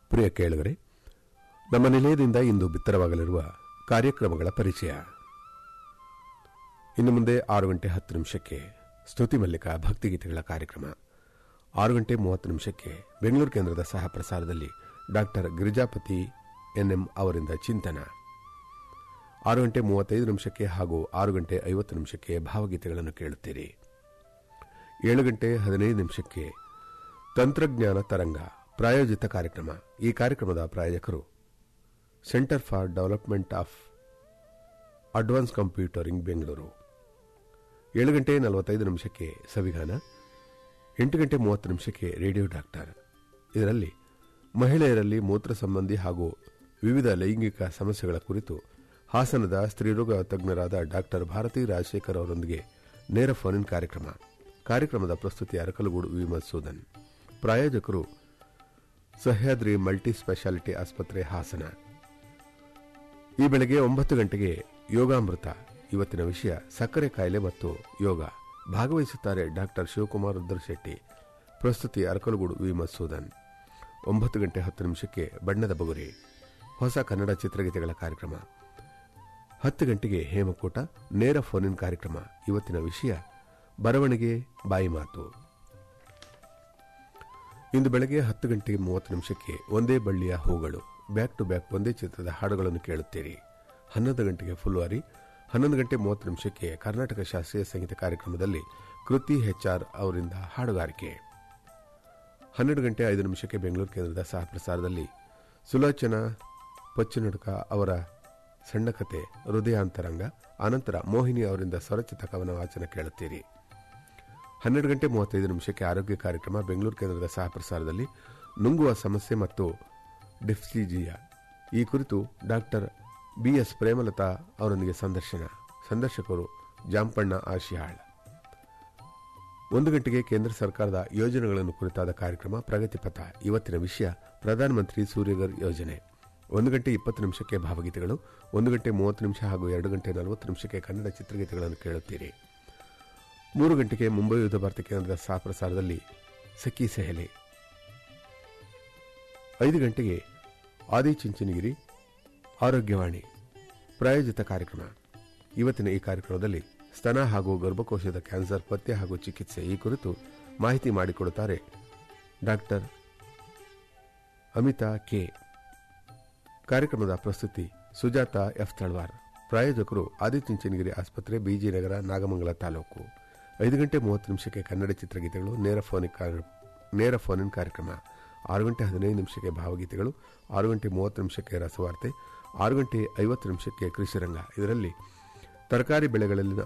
ಪ್ರಿಯ ಕೇಳುಗರೆ ನಮ್ಮ ನಿಲಯದಿಂದ ಇಂದು ಬಿತ್ತರವಾಗಲಿರುವ ಕಾರ್ಯಕ್ರಮಗಳ ಪರಿಚಯ ಇನ್ನು ಮುಂದೆ ಆರು ಗಂಟೆ ಹತ್ತು ನಿಮಿಷಕ್ಕೆ ಸ್ತುತಿ ಮಲ್ಲಿಕ ಭಕ್ತಿಗೀತೆಗಳ ಕಾರ್ಯಕ್ರಮ ಆರು ಗಂಟೆ ಮೂವತ್ತು ನಿಮಿಷಕ್ಕೆ ಬೆಂಗಳೂರು ಕೇಂದ್ರದ ಸಹ ಪ್ರಸಾರದಲ್ಲಿ ಡಾಕ್ಟರ್ ಗಿರಿಜಾಪತಿ ಎನ್ಎಂ ಅವರಿಂದ ಚಿಂತನ ಆರು ಗಂಟೆ ಮೂವತ್ತೈದು ನಿಮಿಷಕ್ಕೆ ಹಾಗೂ ಆರು ಗಂಟೆ ಐವತ್ತು ನಿಮಿಷಕ್ಕೆ ಭಾವಗೀತೆಗಳನ್ನು ಕೇಳುತ್ತೀರಿ ಏಳು ಗಂಟೆ ಹದಿನೈದು ನಿಮಿಷಕ್ಕೆ ತಂತ್ರಜ್ಞಾನ ತರಂಗ ಪ್ರಾಯೋಜಿತ ಕಾರ್ಯಕ್ರಮ ಈ ಕಾರ್ಯಕ್ರಮದ ಪ್ರಾಯೋಜಕರು centre for development of advance computing Bengaluru ಏಳು ಗಂಟೆ ನಲವತ್ತೈದು ನಿಮಿಷಕ್ಕೆ ಸವಿಗಾನ ಎಂಟು ಗಂಟೆ ಮೂವತ್ತು ನಿಮಿಷಕ್ಕೆ ರೇಡಿಯೋ ಡಾಕ್ಟರ್ ಇದರಲ್ಲಿ ಮಹಿಳೆಯರಲ್ಲಿ ಮೂತ್ರ ಸಂಬಂಧಿ ಹಾಗೂ ವಿವಿಧ ಲೈಂಗಿಕ ಸಮಸ್ಯೆಗಳ ಕುರಿತು ಹಾಸನದ ಸ್ತ್ರೀರೋಗ ತಜ್ಞರಾದ ಡಾಕ್ಟರ್ ಭಾರತಿ ರಾಜಶೇಖರ್ ಅವರೊಂದಿಗೆ ನೇರ ಫೋನ್ ಇನ್ ಕಾರ್ಯಕ್ರಮ ಕಾರ್ಯಕ್ರಮದ ಪ್ರಸ್ತುತಿ ಅರಕಲಗೂಡು ವಿ ಮಧುಸೂದನ್ ಪ್ರಾಯೋಜಕರು ಸಹ್ಯಾದ್ರಿ ಮಲ್ಟಿ ಸ್ಪೆಷಾಲಿಟಿ ಆಸ್ಪತ್ರೆ ಹಾಸನ ಈ ಬೆಳಗ್ಗೆ ಒಂಬತ್ತು ಗಂಟೆಗೆ ಯೋಗಾಮೃತ ಇವತ್ತಿನ ವಿಷಯ ಸಕ್ಕರೆ ಕಾಯಿಲೆ ಮತ್ತು ಯೋಗ ಭಾಗವಹಿಸುತ್ತಾರೆ ಡಾಕ್ಟರ್ ಶಿವಕುಮಾರ್ ರುದ್ರಶೆಟ್ಟಿ ಪ್ರಸ್ತುತಿ ಅರಕಲಗೂಡು ವಿ ಮಧುಸೂದನ್ ಒಂಬತ್ತು ಗಂಟೆ ಹತ್ತು ನಿಮಿಷಕ್ಕೆ ಬಣ್ಣದ ಬಗುರಿ ಹೊಸ ಕನ್ನಡ ಚಿತ್ರಗೀತೆಗಳ ಕಾರ್ಯಕ್ರಮ ಹತ್ತು ಗಂಟೆಗೆ ಹೇಮಕೂಟ ನೇರ ಫೋನ್ ಇನ್ ಕಾರ್ಯಕ್ರಮ ಇವತ್ತಿನ ವಿಷಯ ಬರವಣಿಗೆ ಬಾಯಿ ಮಾತು ಇಂದು ಬೆಳಗ್ಗೆ ಹತ್ತು ಗಂಟೆ ಮೂವತ್ತು ನಿಮಿಷಕ್ಕೆ ಒಂದೇ ಬಳ್ಳಿಯ ಹೂಗಳು ಬ್ಯಾಕ್ ಟು ಬ್ಯಾಕ್ ಒಂದೇ ಚಿತ್ರದ ಹಾಡುಗಳನ್ನು ಕೇಳುತ್ತೀರಿ ಹನ್ನೊಂದು ಗಂಟೆಗೆ ಫುಲ್ವಾರಿ ಹನ್ನೊಂದು ಗಂಟೆ ಮೂವತ್ತು ನಿಮಿಷಕ್ಕೆ ಕರ್ನಾಟಕ ಶಾಸ್ತ್ರೀಯ ಸಂಗೀತ ಕಾರ್ಯಕ್ರಮದಲ್ಲಿ ಕೃತಿ ಹೆಚ್ಆರ್ ಅವರಿಂದ ಹಾಡುಗಾರಿಕೆ ಹನ್ನೆರಡು ಗಂಟೆ ಐದು ನಿಮಿಷಕ್ಕೆ ಬೆಂಗಳೂರು ಕೇಂದ್ರದ ಸಹ ಪ್ರಸಾರದಲ್ಲಿ ಸುಲೋಚನಾ ಪಚ್ಚುನುಡುಕ ಅವರ ಸಣ್ಣ ಕತೆ ಹೃದಯಾಂತರಂಗ ಅನಂತರ ಮೋಹಿನಿ ಅವರಿಂದ ಸ್ವರಚಿತ ಕವನ ವಾಚನ ಕೇಳುತ್ತೀರಿ ಹನ್ನೆರಡು ಗಂಟೆ ಮೂವತ್ತೈದು ನಿಮಿಷಕ್ಕೆ ಆರೋಗ್ಯ ಕಾರ್ಯಕ್ರಮ ಬೆಂಗಳೂರು ಕೇಂದ್ರದ ಸಹ ಪ್ರಸಾರದಲ್ಲಿ ನುಂಗುವ ಸಮಸ್ಯೆ ಮತ್ತು ಡಿಫ್ಸಿಜಿಯಾ ಈ ಕುರಿತು ಡಾಕ್ಟರ್ ಬಿಎಸ್ ಪ್ರೇಮಲತಾ ಅವರೊಂದಿಗೆ ಸಂದರ್ಶನ ಸಂದರ್ಶಕರು ಜಾಂಪಣ್ಣ ಆಶಿಯಾಳ್ ಒಂದು ಗಂಟೆಗೆ ಕೇಂದ್ರ ಸರ್ಕಾರದ ಯೋಜನೆಗಳನ್ನು ಕುರಿತಾದ ಕಾರ್ಯಕ್ರಮ ಪ್ರಗತಿಪಥ ಇವತ್ತಿನ ವಿಷಯ ಪ್ರಧಾನಮಂತ್ರಿ ಸೂರ್ಯಗರ್ ಯೋಜನೆ ಒಂದು ಗಂಟೆ ಇಪ್ಪತ್ತು ನಿಮಿಷಕ್ಕೆ ಭಾವಗೀತೆಗಳು ಒಂದು ಗಂಟೆ ಮೂವತ್ತು ನಿಮಿಷ ಹಾಗೂ ಎರಡು ಗಂಟೆ ನಲವತ್ತು ನಿಮಿಷಕ್ಕೆ ಕನ್ನಡ ಚಿತ್ರಗೀತೆಗಳನ್ನು ಕೇಳುತ್ತೀರಿ ಮೂರು ಗಂಟೆಗೆ ಮುಂಬೈ ಯುದ್ಧ ಭಾರತಿ ಕೇಂದ್ರದ ಸಹ ಪ್ರಸಾರದಲ್ಲಿ ಸಖಿ ಸೆಹಲೆ ಐದು ಗಂಟೆಗೆ ಆದಿ ಚಿಂಚನಗಿರಿ ಆರೋಗ್ಯವಾಣಿ ಪ್ರಾಯೋಜಿತ ಕಾರ್ಯಕ್ರಮ ಇವತ್ತಿನ ಈ ಕಾರ್ಯಕ್ರಮದಲ್ಲಿ ಸ್ತನ ಹಾಗೂ ಗರ್ಭಕೋಶದ ಕ್ಯಾನ್ಸರ್ ಪತ್ತೆ ಹಾಗೂ ಚಿಕಿತ್ಸೆ ಈ ಕುರಿತು ಮಾಹಿತಿ ಮಾಡಿಕೊಡುತ್ತಾರೆ ಡಾಕ್ಟರ್ ಅಮಿತಾ ಕೆ ಕಾರ್ಯಕ್ರಮದ ಪ್ರಸ್ತುತಿ ಸುಜಾತ ಎಫ್ ತಳ್ವಾರ್ ಪ್ರಾಯೋಜಕರು ಆದಿಚುಂಚನಗಿರಿ ಆಸ್ಪತ್ರೆ ಬಿಜಿ ನಗರ ನಾಗಮಂಗಲ ತಾಲೂಕು ಐದು ಗಂಟೆ ಮೂವತ್ತು ನಿಮಿಷಕ್ಕೆ ಕನ್ನಡ ಚಿತ್ರಗೀತೆಗಳು ನೇರ ಫೋನ್ ನೇರ ಫೋನ್ ಇನ್ ಕಾರ್ಯಕ್ರಮ ಆರು ಗಂಟೆ ಹದಿನೈದು ನಿಮಿಷಕ್ಕೆ ಭಾವಗೀತೆಗಳು ಆರು ಗಂಟೆ ಮೂವತ್ತು ನಿಮಿಷಕ್ಕೆ ರಸವಾರ್ತೆ ಆರು ಗಂಟೆ ಐವತ್ತು ನಿಮಿಷಕ್ಕೆ ಕೃಷಿರಂಗ ಇದರಲ್ಲಿ ತರಕಾರಿ ಬೆಳೆಗಳಲ್ಲಿನ